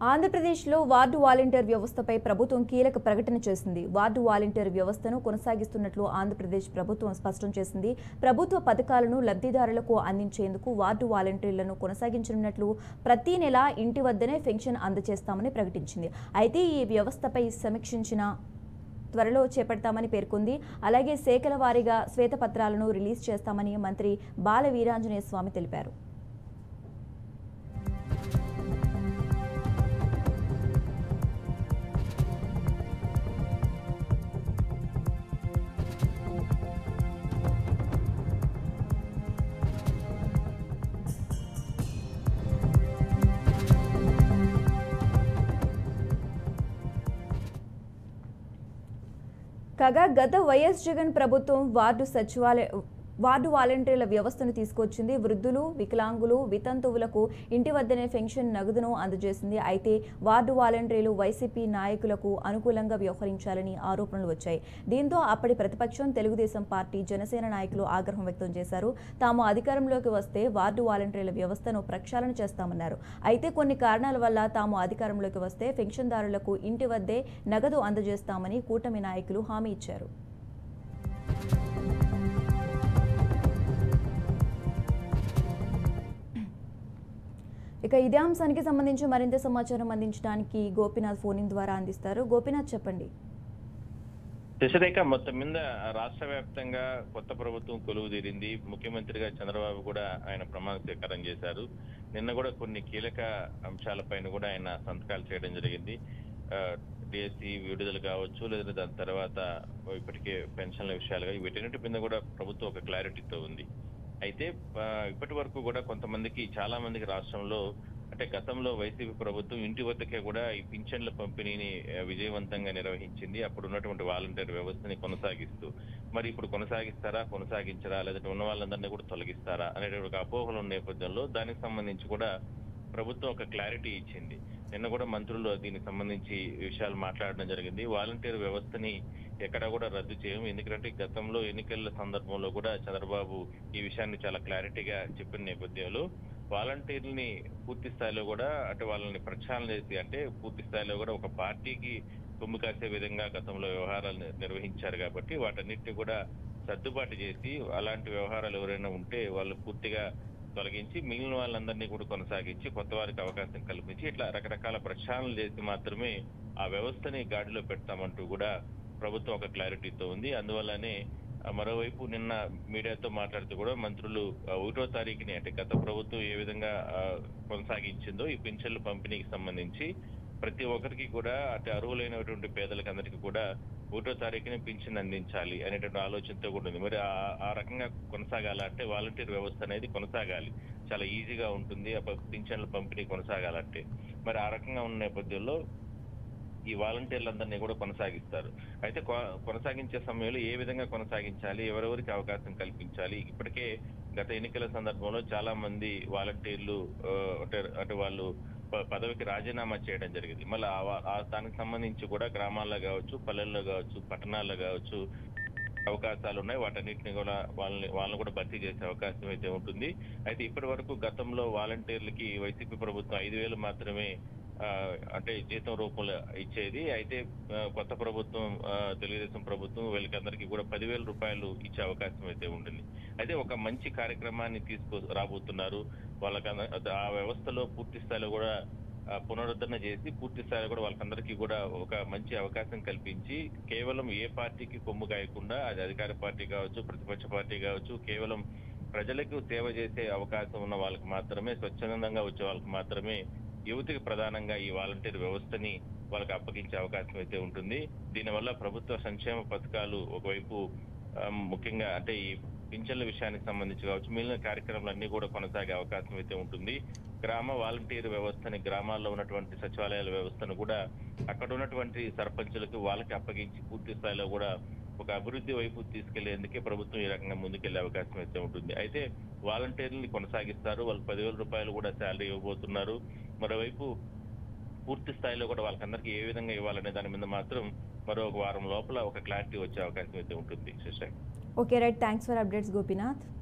ఆంధ్రప్రదేశ్లో ward volunteer వ్యవస్థపై ప్రభుత్వం కీలక ప్రకటన చేసింది వార్డు వాలంటీర్ వ్యవస్థను కొనసాగిస్తున్నట్లు ఆంధ్రప్రదేశ్ ప్రభుత్వం స్పష్టం చేసింది ప్రభుత్వ పథకాలను లబ్ధిదారులకు అందించేందుకు వార్డు వాలంటీర్లను కొనసాగించనున్నట్లు ప్రతి నెల ఇంటి వద్దనే పెన్షన్ అందజేస్తామని ప్రకటించింది అయితే ఈ వ్యవస్థపై సమీక్షించిన త్వరలో చేపడతామని పేర్కొంది అలాగే శాఖల వారీగా శ్వేతపత్రాలను రిలీజ్ చేస్తామని మంత్రి బాల వీరాంజనేయ స్వామి తెలిపారు కాగా గత వైఎస్ జగన్ ప్రభుత్వం వార్డు సచివాలయ వార్డు వాలంటీర్ల వ్యవస్థను తీసుకొచ్చింది వృద్ధులు వికలాంగులు వితంతువులకు ఇంటి వద్దనే పెన్షన్ నగదును అందజేసింది అయితే వార్డు వాలంటీర్లు వైసీపీ నాయకులకు అనుకూలంగా వ్యవహరించాలని ఆరోపణలు వచ్చాయి దీంతో అప్పటి ప్రతిపక్షం తెలుగుదేశం పార్టీ జనసేన నాయకులు ఆగ్రహం వ్యక్తం చేశారు తాము అధికారంలోకి వస్తే వార్డు వాలంటీర్ల వ్యవస్థను ప్రక్షాళన చేస్తామన్నారు అయితే కొన్ని కారణాల వల్ల తాము అధికారంలోకి వస్తే పెన్షన్దారులకు ఇంటి వద్దే నగదు అందజేస్తామని కూటమి నాయకులు హామీ ఇచ్చారు ఇక ఇదే అంశానికి సంబంధించి మరింత సమాచారం అందించడానికి గోపీనాథ్ ఫోన్ ఇన్ ద్వారా అందిస్తారు గోపీనాథ్ చెప్పండి శశిరేఖ మొత్తం మీద రాష్ట్ర వ్యాప్తంగా కొత్త ప్రభుత్వం కొలువు తీరింది ముఖ్యమంత్రిగా చంద్రబాబు కూడా ఆయన ప్రమాణ స్వీకారం చేశారు నిన్న కూడా కొన్ని కీలక అంశాలపైన కూడా ఆయన సంతకాలు చేయడం జరిగింది డిఎస్సి విడుదల కావచ్చు లేదా దాని తర్వాత ఇప్పటికే పెన్షన్ల విషయాలుగా వీటన్నిటి మీద కూడా ప్రభుత్వం ఒక క్లారిటీతో ఉంది అయితే ఆ, ఇప్పటి వరకు కూడా కొంతమందికి చాలా మందికి రాష్ట్రంలో అంటే గతంలో వైసీపీ ప్రభుత్వం ఇంటి వద్దకే కూడా ఈ పింఛన్ల పంపిణీని ఆ, విజయవంతంగా నిర్వహించింది అప్పుడు ఉన్నటువంటి వాలంటీర్ వ్యవస్థని కొనసాగిస్తూ మరి ఇప్పుడు కొనసాగిస్తారా కొనసాగించరా లేదంటే ఉన్న వాళ్ళందరినీ కూడా తొలగిస్తారా అనేటువంటి ఒక అపోహలు ఉన్న నేపథ్యంలో దానికి సంబంధించి కూడా ప్రభుత్వం ఒక క్లారిటీ ఇచ్చింది నిన్న కూడా మంత్రులు దీనికి సంబంధించి విషయాలు మాట్లాడడం జరిగింది వాలంటీర్ వ్యవస్థని ఎక్కడా కూడా రద్దు చేయం ఎందుకంటే గతంలో ఎన్నికల సందర్భంలో కూడా చంద్రబాబు ఈ విషయాన్ని చాలా క్లారిటీగా చెప్పిన నేపథ్యంలో వాలంటీర్ని పూర్తి స్థాయిలో కూడా అంటే వాళ్ళని ప్రక్షాళన చేసి అంటే పూర్తి స్థాయిలో కూడా ఒక పార్టీకి కొమ్ము కాసే విధంగా గతంలో వ్యవహారాలు ని- నిర్వహించారు కాబట్టి వాటన్నిటిని కూడా సర్దుబాటు చేసి అలాంటి వ్యవహారాలు ఎవరైనా ఉంటే వాళ్ళు పూర్తిగా తొలగించి మిగిలిన వాళ్ళందరినీ కూడా కొనసాగించి కొత్త వారికి అవకాశం కల్పించి ఇట్లా రకరకాల ప్రక్షాళనలు చేసి మాత్రమే ఆ వ్యవస్థని గాడిలో పెడతామంటూ కూడా ప్రభుత్వం ఒక క్లారిటీతో ఉంది అందువల్లనే ఆ, మరోవైపు నిన్న మీడియాతో మాట్లాడుతూ కూడా మంత్రులు ఆ, ఒకటో తారీఖుని అంటే గత ప్రభుత్వం ఏ విధంగా ఆ, కొనసాగించిందో ఈ పింఛన్ల పంపిణీకి సంబంధించి ప్రతి ఒక్కరికి కూడా అటు అర్హులైనటువంటి పేదలకు అందరికీ కూడా ఒకటో తారీఖున పింఛన్ అందించాలి అనేటువంటి ఆలోచనతో కూడా ఉంది మరి ఆ- ఆ రకంగా కొనసాగాలంటే వాలంటీర్ వ్యవస్థ అనేది కొనసాగాలి చాలా ఈజీగా ఉంటుంది ఆ ప- పింఛన్ల పంపిణీ కొనసాగాలంటే మరి ఆ రకంగా ఉన్న నేపథ్యంలో ఈ వాలంటీర్లందరినీ కూడా కొనసాగిస్తారు అయితే కొ- కొనసాగించే సమయంలో ఏ విధంగా కొనసాగించాలి ఎవరెవరికి అవకాశం కల్పించాలి ఇప్పటికే గత ఎన్నికల సందర్భంలో చాలా మంది వాలంటీర్లు ఆ, అంటే అంటే వాళ్ళు ప- పదవికి రాజీనామా చేయడం జరిగింది మళ్ళీ ఆ వా- ఆ దానికి సంబంధించి కూడా గ్రామాల్లో కావచ్చు పల్లెల్లో కావచ్చు పట్టణాల్లో కావచ్చు అవకాశాలు ఉన్నాయి వాటన్నిటిని కూడా వాళ్ళని వాళ్ళని కూడా భర్తీ చేసే అవకాశం అయితే ఉంటుంది అయితే ఇప్పటి వరకు గతంలో వాలంటీర్లకి వైసీపీ ప్రభుత్వం ఐదు వేలు మాత్రమే ఆ, అంటే జీతం రూపంలో ఇచ్చేది అయితే ఆ, కొత్త ప్రభుత్వం ఆ, తెలుగుదేశం ప్రభుత్వం వీళ్ళకి అందరికీ కూడా పదివేల రూపాయలు ఇచ్చే అవకాశం అయితే ఉంటుంది అయితే ఒక మంచి కార్యక్రమాన్ని తీసుకు రాబోతున్నారు వాళ్ళకి అంద- ఆ వ్యవస్థలో పూర్తి స్థాయిలో కూడా ఆ, పునరుద్ధరణ చేసి పూర్తి స్థాయిలో కూడా వాళ్ళకందరికీ కూడా ఒక మంచి అవకాశం కల్పించి కేవలం ఏ పార్టీకి కొమ్ము కాయకుండా అది అధికార పార్టీ కావచ్చు ప్రతిపక్ష పార్టీ కావచ్చు కేవలం ప్రజలకు సేవ చేసే అవకాశం ఉన్న వాళ్ళకి మాత్రమే స్వచ్ఛందంగా వచ్చే వాళ్ళకి మాత్రమే యువతికి ప్రధానంగా ఈ వాలంటీర్ వ్యవస్థని వాళ్ళకి అప్పగించే అవకాశం అయితే ఉంటుంది దీనివల్ల ప్రభుత్వ సంక్షేమ పథకాలు ఒకవైపు ఆ, ముఖ్యంగా అంటే ఈ పింఛన్ల విషయానికి సంబంధించి కావచ్చు మిగిలిన కార్యక్రమాలన్నీ కూడా కొనసాగే అవకాశం అయితే ఉంటుంది గ్రామ వాలంటీర్ వ్యవస్థని గ్రామాల్లో ఉన్నటువంటి సచివాలయాల వ్యవస్థను కూడా అక్కడ ఉన్నటువంటి సర్పంచులకు వాళ్ళకి అప్పగించి పూర్తి స్థాయిలో కూడా ఒక అభివృద్ధి వైపు తీసుకెళ్లేందుకే ప్రభుత్వం ఈ రకంగా ముందుకెళ్లే అవకాశం అయితే ఉంటుంది అయితే వాలంటీర్లని కొనసాగిస్తారు వాళ్ళు పదివేల రూపాయలు కూడా శాలరీ ఇవ్వబోతున్నారు మరోవైపు పూర్తి స్థాయిలో కూడా వాళ్ళకందరికీ ఏ విధంగా ఇవ్వాలనే దాని మీద మాత్రం మరో ఒక వారం లోపల ఒక క్లారిటీ వచ్చే అవకాశం అయితే ఉంటుంది Shashank okay right thanks for updates Gopinath